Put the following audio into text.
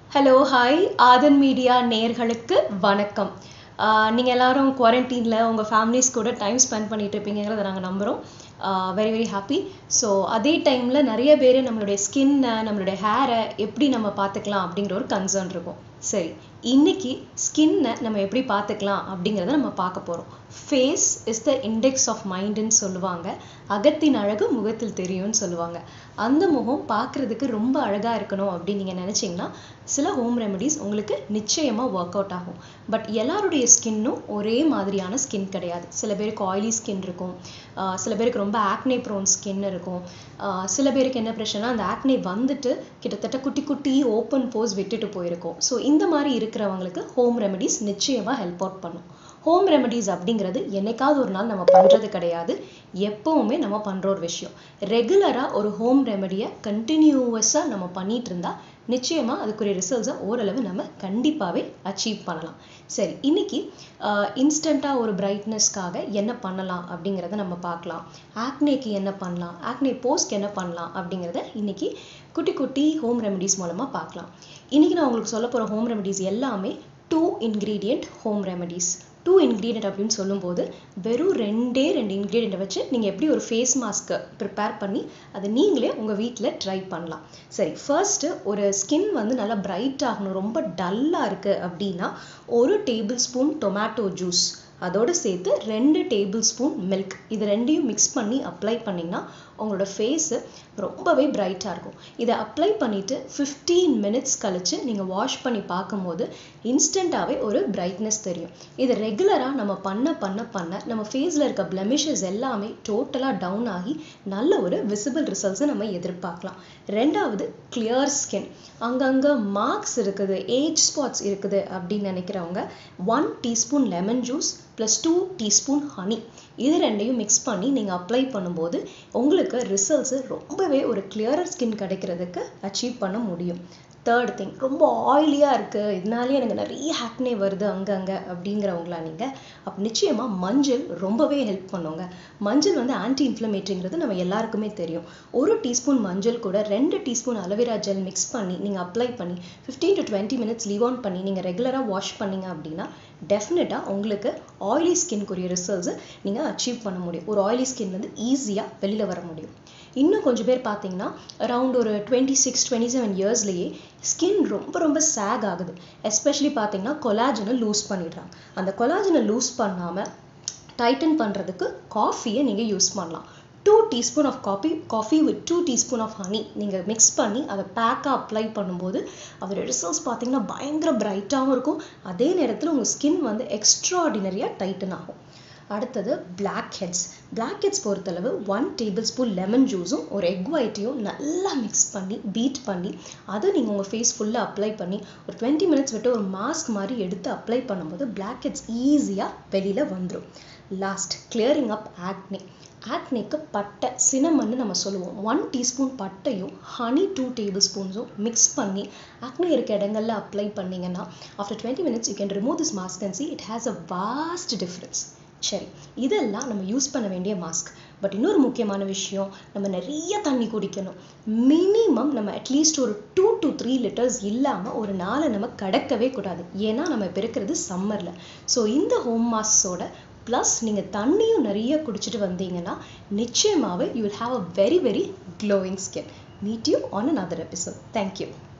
hello hi ஆதன் media நேர்களுக்கு வணக்கம் நீங்கள் எல்லாரும் குவாரண்டீனில் உங்கள் ஃபேமிலிஸ் கூட டைம் ஸ்பெண்ட் பண்ணிட்டு இருப்பீங்கிறத நாங்கள் நம்புகிறோம் வெரி வெரி ஹாப்பி ஸோ அதே டைமில் நிறைய பேர் நம்மளுடைய ஸ்கின்னை நம்மளுடைய ஹேரை எப்படி நம்ம பார்த்துக்கலாம் அப்படிங்கிற ஒரு கன்சர்ன் இருக்கும் சரி இன்னைக்கு ஸ்கின்னை நம்ம எப்படி பார்த்துக்கலாம் அப்படிங்கிறத நம்ம பார்க்க போகிறோம் face is the index of மைண்டுன்னு சொல்லுவாங்க அகத்தின் அழகு முகத்தில் தெரியும்னு சொல்லுவாங்க அந்த முகம் பார்க்குறதுக்கு ரொம்ப அழகாக இருக்கணும் அப்படின்னு நீங்கள் நினச்சிங்கன்னா சில ஹோம் ரெமெடிஸ் உங்களுக்கு நிச்சயமாக ஒர்க் அவுட் ஆகும் பட் எல்லாருடைய ஸ்கின்னும் ஒரே மாதிரியான ஸ்கின் கிடையாது சில பேருக்கு ஆயிலி ஸ்கின் இருக்கும் ஆஹ் சில பேருக்கு ரொம்ப ஆக்னே ப்ரோன் ஸ்கின் இருக்கும் ஆஹ் சில பேருக்கு என்ன பிரச்சனைனா அந்த ஆக்னே வந்துட்டு கிட்டத்தட்ட குட்டி குட்டி ஓப்பன் போஸ் விட்டுட்டு போயிருக்கும் ஸோ இந்த மாதிரி இருக்கிறவங்களுக்கு ஹோம் ரெமெடிஸ் நிச்சயமாக ஹெல்ப் அவுட் பண்ணும் ஹோம் ரெமெடிஸ் அப்படிங்கிறது என்னைக்காவது ஒரு நாள் நம்ம பண்ணுறது கிடையாது எப்பவுமே நம்ம பண்ணுற ஒரு விஷயம் ரெகுலராக ஒரு ஹோம் ரெமெடியை கண்டினியூவஸாக நம்ம பண்ணிட்டு இருந்தா நிச்சயமா அதுக்குரிய ரிசல்ட்ஸை ஓரளவு நம்ம கண்டிப்பாகவே அச்சீவ் பண்ணலாம் சரி இன்னைக்கு இன்ஸ்டண்ட்டாக ஒரு பிரைட்னஸ்க்காக என்ன பண்ணலாம் அப்படிங்கிறத நம்ம பார்க்கலாம் ஆக்னேக்கு என்ன பண்ணலாம் ஆக்னே போஸ்ட்க்கு என்ன பண்ணலாம் அப்படிங்கிறத இன்னைக்கு குட்டி குட்டி ஹோம் ரெமெடிஸ் மூலமாக பார்க்கலாம் இன்னைக்கு நான் உங்களுக்கு சொல்ல போகிற ஹோம் ரெமெடிஸ் எல்லாமே two ingredient home remedies two ingredient அப்படின்னு சொல்லும்போது வெறும் ரெண்டே ரெண்டு இன்க்ரீடியண்ட்டை வச்சு நீங்கள் எப்படி ஒரு ஃபேஸ் மாஸ்க்கை ப்ரிப்பேர் பண்ணி அதை நீங்களே உங்கள் வீட்டில் ட்ரை பண்ணலாம் சரி ஃபர்ஸ்ட்டு ஒரு ஸ்கின் வந்து நல்லா பிரைட் ஆகணும் ரொம்ப டல்லாக இருக்குது அப்படின்னா ஒரு டேபிள் ஸ்பூன் டொமேட்டோ ஜூஸ் அதோடு சேர்த்து ரெண்டு டேபிள் ஸ்பூன் மில்க் இது ரெண்டையும் மிக்ஸ் பண்ணி அப்ளை பண்ணிங்கன்னா உங்களோட ஃபேஸு ரொம்பவே பிரைட்டாக இருக்கும் இதை அப்ளை பண்ணிவிட்டு ஃபிஃப்டீன் மினிட்ஸ் கழித்து நீங்கள் வாஷ் பண்ணி பார்க்கும்போது இன்ஸ்டண்ட்டாகவே ஒரு பிரைட்னஸ் தெரியும் இது ரெகுலராக நம்ம பண்ண பண்ண பண்ண நம்ம ஃபேஸில் இருக்க பிளமிஷஸ் எல்லாமே டோட்டலாக டவுன் ஆகி நல்ல ஒரு விசிபிள் ரிசல்ட்ஸை நம்ம எதிர்பார்க்கலாம் ரெண்டாவது கிளியர் ஸ்கின் அங்கங்கே மார்க்ஸ் இருக்குது ஏஜ் ஸ்பாட்ஸ் இருக்குது அப்படின்னு நினைக்கிறவங்க one teaspoon lemon juice plus two teaspoon honey இது ரெண்டையும் மிக்ஸ் பண்ணி நீங்கள் அப்ளை பண்ணும்போது உங்களுக்கு ரிசல்ட்ஸு ரொம்பவே ஒரு கிளியரர் ஸ்கின் கிடைக்கிறதுக்கு அச்சீவ் பண்ண முடியும் தேர்ட் திங் ரொம்ப ஆயிலியாக இருக்குது இதனாலே எனக்கு நிறைய ஹேக்னே வருது அங்கங்கே அப்படிங்கிறவங்களா நீங்கள் அப்போ நிச்சயமாக மஞ்சள் ரொம்பவே ஹெல்ப் பண்ணுங்க மஞ்சள் வந்து ஆன்டி இன்ஃப்ளமேட்டரிங்கிறது நம்ம எல்லாருக்குமே தெரியும் ஒரு டீஸ்பூன் மஞ்சள் கூட ரெண்டு டீஸ்பூன் அலோவேரா ஜெல் மிக்ஸ் பண்ணி நீங்கள் அப்ளை பண்ணி fifteen to twenty minutes leave on பண்ணி நீங்கள் ரெகுலராக வாஷ் பண்ணீங்க அப்படின்னா டெஃபினட்டாக உங்களுக்கு ஆயிலி ஸ்கின்க்குரிய ரிசல்ட்ஸை நீங்கள் அச்சீவ் பண்ண முடியும் ஒரு ஆயிலி ஸ்கின்லேருந்து ஈஸியாக வெளியில் வர முடியும் இன்னும் கொஞ்சம் பேர் பார்த்தீங்கன்னா அரவுண்ட் ஒரு டுவெண்ட்டி சிக்ஸ் டுவெண்ட்டி செவன் இயர்ஸ்லேயே ஸ்கின் ரொம்ப ரொம்ப சேக் ஆகுது எஸ்பெஷலி பார்த்தீங்கன்னா கொலாஜனை லூஸ் பண்ணிடுறாங்க அந்த கொலாஜனை லூஸ் பண்ணாமல் டைட்டன் பண்ணுறதுக்கு காஃபியை நீங்கள் யூஸ் பண்ணலாம் two teaspoon of coffee coffee with two teaspoon of honey நீங்கள் மிக்ஸ் பண்ணி அதை பேக்காக அப்ளை பண்ணும்போது அதோட ரிசல்ட்ஸ் பார்த்தீங்கன்னா பயங்கர பிரைட்டாகவும் இருக்கும் அதே நேரத்தில் உங்கள் ஸ்கின் வந்து எக்ஸ்ட்ராடினரியாக டைட்டன் ஆகும் அடுத்தது பிளாக் ஹெட்ஸ் பிளாக் ஹெட்ஸ் பொறுத்தளவு ஒன் டேபிள் ஸ்பூன் லெமன் ஜூஸும் ஒரு எக் ஒயிட்டையும் நல்லா மிக்ஸ் பண்ணி பீட் பண்ணி அதை நீங்கள் உங்கள் ஃபேஸ் ஃபுல்லாக அப்ளை பண்ணி ஒரு டுவெண்ட்டி மினிட்ஸ் விட்டு ஒரு மாஸ்க் மாதிரி எடுத்து அப்ளை பண்ணும்போது பிளாக் ஹெட்ஸ் ஈஸியாக வெளியில் வந்துடும் லாஸ்ட் கிளியரிங் அப் ஆக்னே ஆக்னேக்கு பட்டை சினமன்னு நம்ம சொல்லுவோம் ஒன் டீஸ்பூன் பட்டையும் ஹனி டூ டேபிள் ஸ்பூன்ஸும் மிக்ஸ் பண்ணி ஆக்னே இருக்க இடங்கள்ல அப்ளை பண்ணீங்கன்னா after twenty minutes you can remove this mask and see it has a vast difference சரி இதெல்லாம் நம்ம யூஸ் பண்ண வேண்டிய மாஸ்க் பட் இன்னொரு முக்கியமான விஷயம் நம்ம நிறைய தண்ணி குடிக்கணும் மினிமம் நம்ம அட்லீஸ்ட் ஒரு டூ டு த்ரீ லிட்டர்ஸ் இல்லாமல் ஒரு நாளை நம்ம கடக்கவே கூடாது ஏன்னா நம்ம இப்போ இருக்கிறது சம்மரில் ஸோ இந்த ஹோம் மாஸ்ஸோட ப்ளஸ் நீங்கள் தண்ணியும் நிறைய குடிச்சிட்டு வந்தீங்கன்னா நிச்சயமாகவே you will have a very very glowing skin meet you on another episode thank you